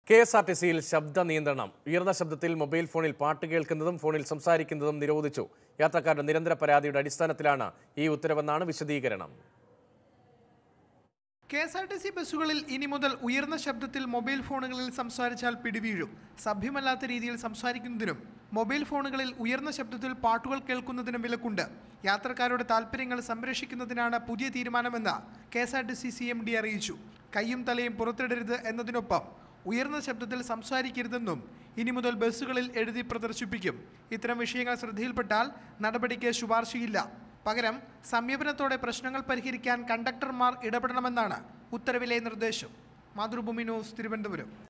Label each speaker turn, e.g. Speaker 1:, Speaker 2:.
Speaker 1: K S R T സിയിൽ ശബ്ദ നിയന്ത്രണം ഉയർന്ന ശബ്ദത്തിൽ മൊബൈൽ ഫോണിൽ പാട്ട് കേൾക്കുന്നതും ഫോണിൽ സംസാരിക്കുന്നതും നിരോധിച്ചു യാത്രക്കാരുടെ നിരന്തര പരാതിയുടെ അടിസ്ഥാനത്തിലാണ് ഈ ഉത്തരവെന്നാണ് വിശദീകരണം
Speaker 2: K S R T C ബസ്സുകളിൽ ഇനി മുതൽ ഉയർന്ന ശബ്ദത്തിൽ മൊബൈൽ ഫോണുകളിൽ സംസാരിച്ചാൽ പിടിവീഴും സഭ്യമല്ലാത്ത രീതിയിൽ സംസാരിക്കുന്നതിനും മൊബൈൽ ഫോണുകളിൽ ഉയർന്ന ശബ്ദത്തിൽ പാട്ടുകൾ കേൾക്കുന്നതിനും വിലക്കുണ്ട് യാത്രക്കാരുടെ താല്പര്യങ്ങൾ സംരക്ഷിക്കുന്നതിനാണ് പുതിയ തീരുമാനമെന്ന് K S R T C C M D അറിയിച്ചു കൈയും തലയും പുറത്തിടരുത് എന്നതിനൊപ്പം ഉയർന്ന ശബ്ദത്തിൽ സംസാരിക്കരുതെന്നും ഇനി മുതൽ ബസ്സുകളിൽ എഴുതി പ്രദർശിപ്പിക്കും ഇത്തരം വിഷയങ്ങൾ ശ്രദ്ധയിൽപ്പെട്ടാൽ നടപടിക്ക് ശുപാർശയില്ല പകരം സമീപനത്തോടെ പ്രശ്നങ്ങൾ പരിഹരിക്കാൻ കണ്ടക്ടർമാർ ഇടപെടണമെന്നാണ് ഉത്തരവിലെ നിർദ്ദേശം മാതൃഭൂമി ന്യൂസ് തിരുവനന്തപുരം